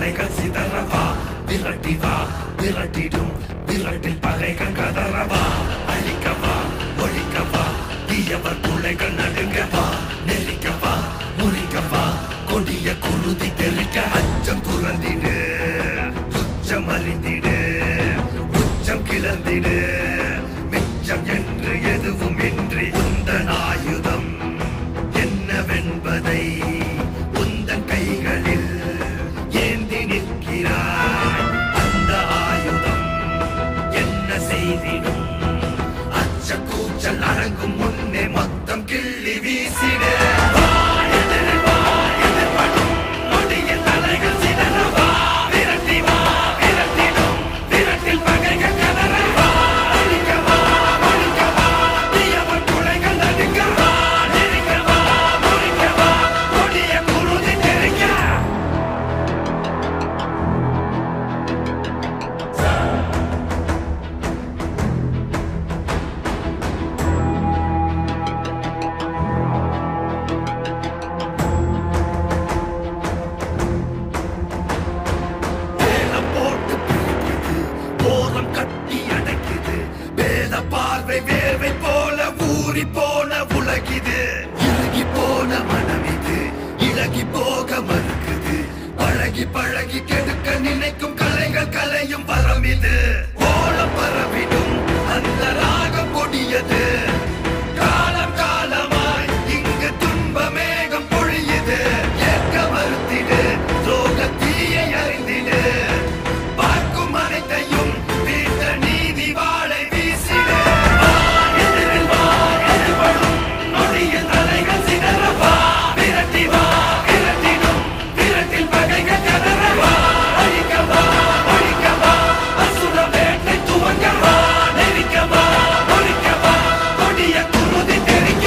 தலைகள் சிதறவா விரட்டி வா விரட்டிடும் விரட்டில் பகைகள் கதறவா அழிக்கவா ஒழிக்கவா தீயவர் பிள்ளைகள் நடுங்கவா நெருக்கவா முறிக்கவா கொடிய குருதி தெளிக்க அச்சம் துறந்திடு துச்சம் அறிந்திடு உச்சம் கிளந்திடு மிச்சம் என்று எதுவும் இன்றி உந்தன் ஆயுதம் என்னவென்பதை உந்தன் கைகளில் ஏந்தி நிற்கிறாய் அந்த ஆயுதம் என்ன செய்திடும் அச்ச கூச்சல் அடங்கும் முன்னே மொத்தம் கிள்ளி வீசிட வா, எதிரில் வா, எதிர்படும் நொடியில் தலைகள் சிதற வா, விரட்டி வா, விரட்டிடும், விரட்டில் பகைகள் கதற வா, அழிக்க வா, ஒழிக்க வா, தீயவர் துளைகள் நடுங்க வா, நெருங்க வா, முறிக்க வா, கொடிய குருதி தெறிக்க வேலம் போட்டு பிரிக்குது போரம் கட்டி அடைக்குது வேத பார்வை வேர்வை போல ஊறி போன உலகிது இறுகி போன மனம் இது இழகி போக மறுக்குது பழகி பழகி கெடுக்க நினைக்கும் கலைகள் கலையும் வரம் இது ஓலம் பரவிடும் அந்த ராகம் கொடியது காலம் காலமாய் இங்கு துன்ப மேகம் பொழியுது ஏற்க மறுத்திடு துரோக தீயை அறிந்திடு பார்க்கும் அனைத்தையும் வீட்ட நீதி வாழை வீசிடு வா, எதிரில் வா, எதிர்படும் நொடியில் தலைகள் சிதற வா, விரட்டி வா, விரட்டிடும், விரட்டில் பகைகள் கதற வா, அழிக்க வா, ஒழிக்க வா, அசுர வேட்டை துவங்க வா, நெருக்க வா, ஒழிக்க வா, கொடிய குருதி தெறிக்க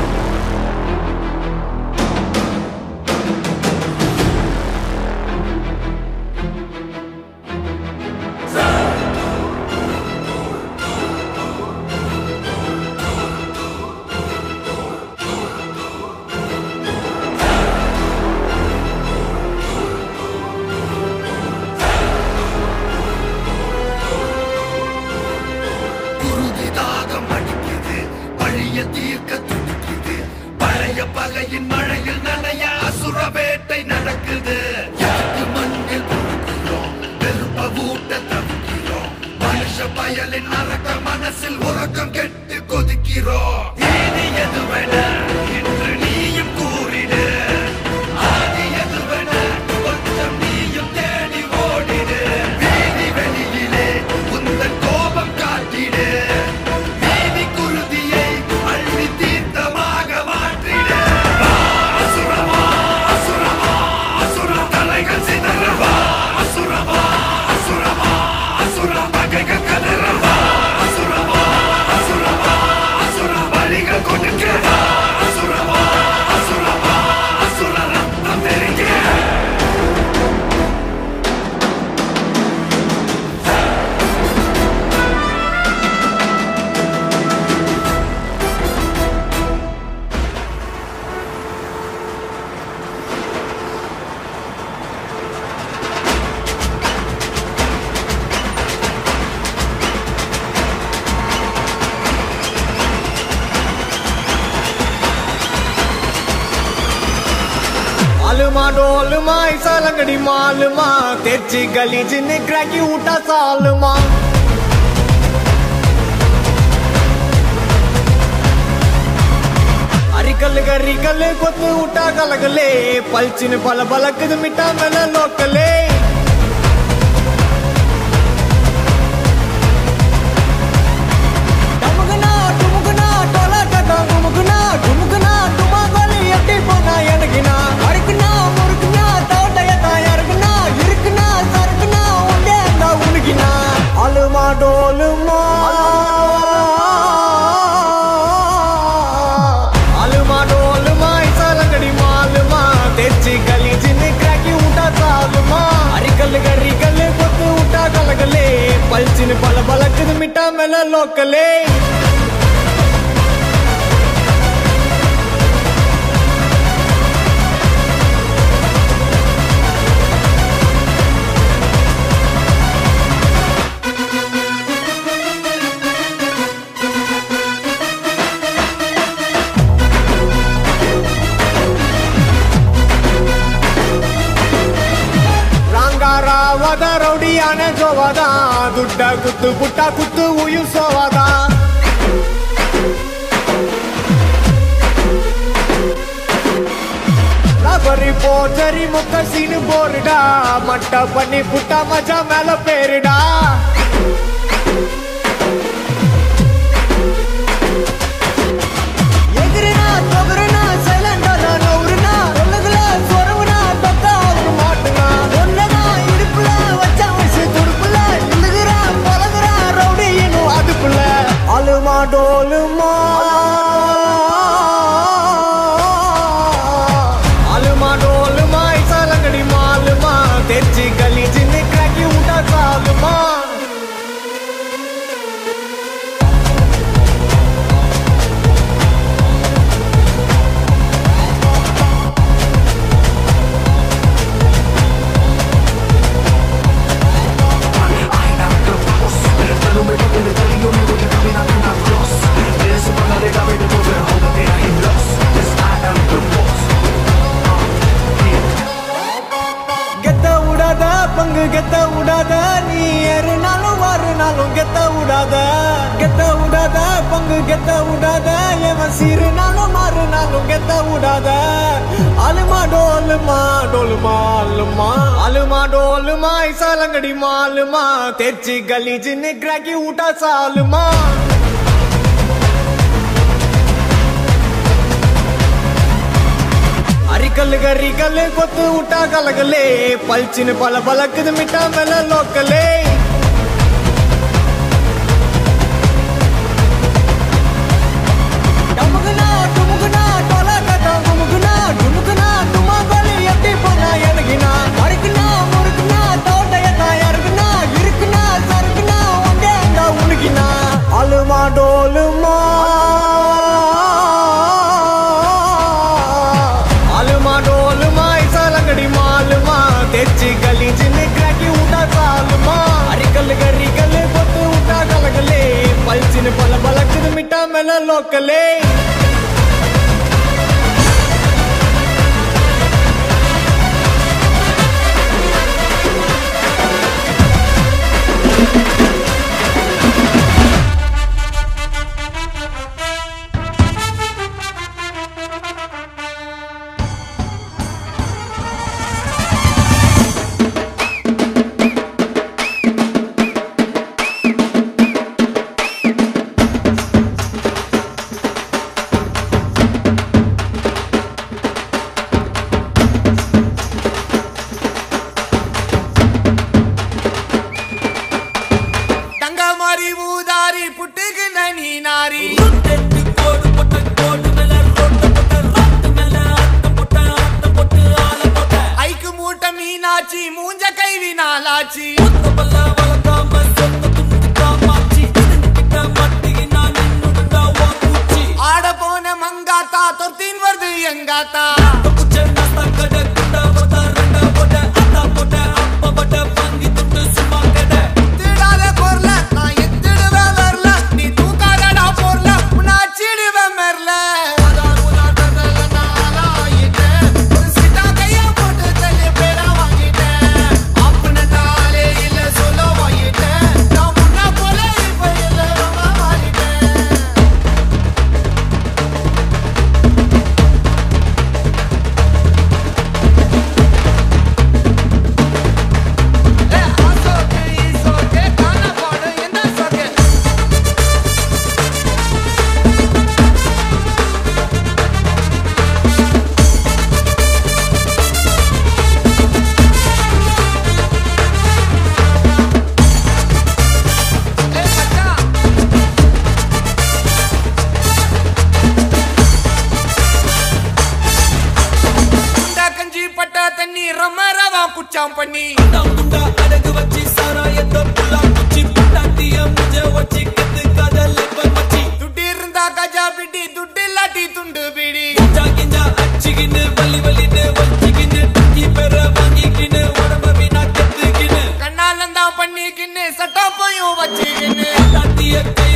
குருதி தாகம் அடிக்குது பழைய தீர்க்க துடிக்குது பழைய பகையின் மழையில் நனைய அசுர வேட்டை நடக்குது யாருக்கு மண்ணில் பொறுக்கிறோம் வெறுப்ப ஊட்ட தவிக்கிறோம் மனுஷ பயலின் அரக்க மனசில் உறக்கம் கெட்டு கொதிக்கிறோம் நீதி எதுவென இன்று நீயும் கூறிடு ஆதி எதுவென கொஞ்சம் நீயும் தேடி ஓடிடு வீதி வெளியிலே உந்தன் கோபம் காட்டிடு நீதி குருதியை அள்ளி தீர்த்தமாக மாற்றிடு வா, அசுரமா அசுரமா அசுர தலைகள் சிதறவா அசுரமா அசுரமா அசுர பகைகள் கதறவா அசுரமா அசுரமா அசுர பலிகள் கொடுக்கிறவா அசுரமா அசுரமா அசுர ரத்தம் தெரிங்க आलमा डोलमा ऐसा लंगड़ी मालमा तेची गली जिन्ने क्रैकी उठा सालमा అరికల్ గరికల్ కొత్తు ఉటా కలగలే పల్చిన పల బలకదు మిఠా మెల లోకలే டமுகுனா, டுமுகுனா, டொலாட்டடா, குமுகுனா, டுமுகுனா, டுமாங்கோலி எட்டி போனா எனக்குனா. அறுக்குனா, முறுக்குனா, தோட்டையத்தா இறக்குனா, இருக்குனா, சறுக்குனா, உண்டே அந்த உனக்குனா. அலுமா டோலுமா அலுமா டோலுமா இசாலங்கடி மாலுமா తెచ్చి గలీజిని క్రాకి ఉంటా చాలుమా అరికల్ గరికల్ కొత్తు ఉంటా కలగలే పల్చిన పల బలకదు మిఠా మెల లోకలే சரியான ஜோவாதான் துட்ட குத்து புட்டா குத்து உயிர் சோவாதான் ரபரி போச்சரி முக்க சீனு போருடா மட்ட பண்ணி புட்டா மச்சா மேல பேருடா எதிரினா தொகுருனா சைலண்டா நவுருனா ஒல்லுகுல சொரவுனா தொக்கா ஒரு மாட்டுனா ஒன்னதா இடுப்புல வச்சா வயசு துடுப்புல இழுகுறா பழகுறா ரவுடி இன்னும் அதுக்குள்ள அலுமா டோலுமா அலுமா டோலுமா இசாலங்கடி மாலுமா தெரிச்சு கலீஜின்னு கிராக்கி விட்டா சாலுமா கெத்த விடாத பங்கு கெத்த விடாத நீ ஏறுனாலும் வாருனாலும் கெத்த விடாத கெத்த விடாத பங்கு கெத்த விடாத எவன் சீருனாலும் மாறுனாலும் கெத்த விடாத அலுமா டோலுமா டோலுமா அலுமா அலுமா டோலுமா இசாலங்கடி மாலுமா தேர்ச்சி கலீஜின்னு கிராக்கி விட்டா சாலுமா அரிக்கல்லு கரிக்கல்லு கொத்து விட்டா கலகலே பல்ச்சின்னு பல பலக்குது மிட்டா மேல லோக்கலே டமுகுனா, டுமுகுனா, டொலா கட்டா குமுகுனா, டுமுகுனா, டுமாங்கோலி எப்படி போனா எனக்குனா? அறுக்குனா, முறுக்குனா, தோட்டையத்தான் இறக்குனா, இருக்குனா, சறுக்குனா, உண்டே அங்க உனக்குனா. அலுமா டோலுமா அலுமா டோலுமா இசாலங்கடி மாலுமா தெச்சி கலீஜின்னு கிராக்கி விட்டா சாலுமா அரிக்கல்லு கரிக்கல்லு கொத்து விட்டா கலகலே பல்ச்சின்னு பல பலக்குது மிட்டா மேல லோக்கலே தங்க மாதிரி ஊதாரி புட்டுக்கு நனி நாரி ஐக்கு மூட்டை மீனாச்சி மூஞ்ச கைவி நாளாச்சி ஆட போன மங்காத்தா தொத்தின் வருது எங்காத்தா திடாத பொருள நான் எத்திடுவேன் வரல நீ தூக்காதடா பொருள உன்னை அச்சிடுவேன் மெர்ல உதார் உதார் தசல நாளா ஆயிட்டேன் ஒரு சிட்டா கையா போட்டு தள்ளி பேரா வாங்கிட்டேன் அப்படின்னாலே இல்ல சொல்ல வாங்கிட்டேன் நான் முன்ன போல இப்ப இல்ல ரொம்ப மாறிட்டேன் ஏ ஆசோக்கு ஈசோக்கு காண போடு எந்த சோக்கு ஏ மச்சான் குண்டா கஞ்சி பட்டா தண்ணி ரம ரவா குச்சாம் பண்ணி துட்டு இருந்தா கஜா பிடி துட்டு இல்லாட்டி துண்டு பிடி கண்ணாலந்தான் பண்ணிக்கின்னு சட்டா போயும் வச்சுக்கின்னு